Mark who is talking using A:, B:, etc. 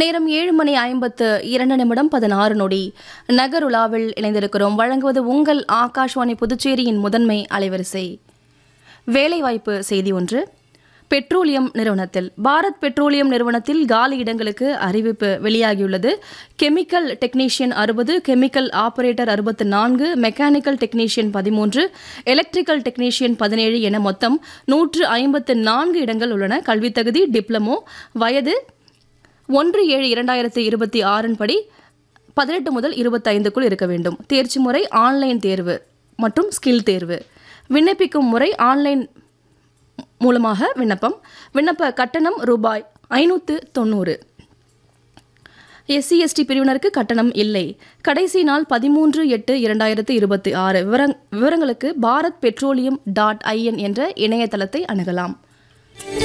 A: நேரம் ஏழு மணி ஐம்பத்து இரண்டு நிமிடம் பதினாறு நொடி நகருலாவில் இணைந்திருக்கிறோம் வழங்குவது உங்கள் ஆகாஷ்வாணி புதுச்சேரியின் முதன்மை அலைவரிசை வேலைவாய்ப்பு செய்தி ஒன்று பெட்ரோலியம் நிறுவனத்தில் பாரத் பெட்ரோலியம் நிறுவனத்தில் காலி இடங்களுக்கு அறிவிப்பு வெளியாகியுள்ளது கெமிக்கல் டெக்னீஷியன் அறுபது கெமிக்கல் ஆபரேட்டர் அறுபத்து நான்கு மெக்கானிக்கல் டெக்னீஷியன் பதிமூன்று எலக்ட்ரிக்கல் டெக்னீஷியன் பதினேழு என மொத்தம் நூற்று ஐம்பத்து நான்கு இடங்கள் உள்ளன கல்வித் தகுதி டிப்ளமோ வயது ஒன்று ஏழு இரண்டாயிரத்து இருபத்தி ஆறின் படி பதினெட்டு முதல் இருபத்தைந்துக்குள் இருக்க வேண்டும் தேர்ச்சி முறை ஆன்லைன் தேர்வு மற்றும் ஸ்கில் தேர்வு விண்ணப்பிக்கும் முறை ஆன்லைன் மூலமாக விண்ணப்பம் விண்ணப்ப கட்டணம் ரூபாய் ஐநூற்று தொண்ணூறு எஸ்சி எஸ்டி பிரிவினருக்கு கட்டணம் இல்லை கடைசி நாள் பதிமூன்று எட்டு இரண்டாயிரத்து இருபத்தி ஆறு விவரங் விவரங்களுக்கு பாரத் பெட்ரோலியம் டாட் ஐஎன் என்ற இணையதளத்தை அணுகலாம்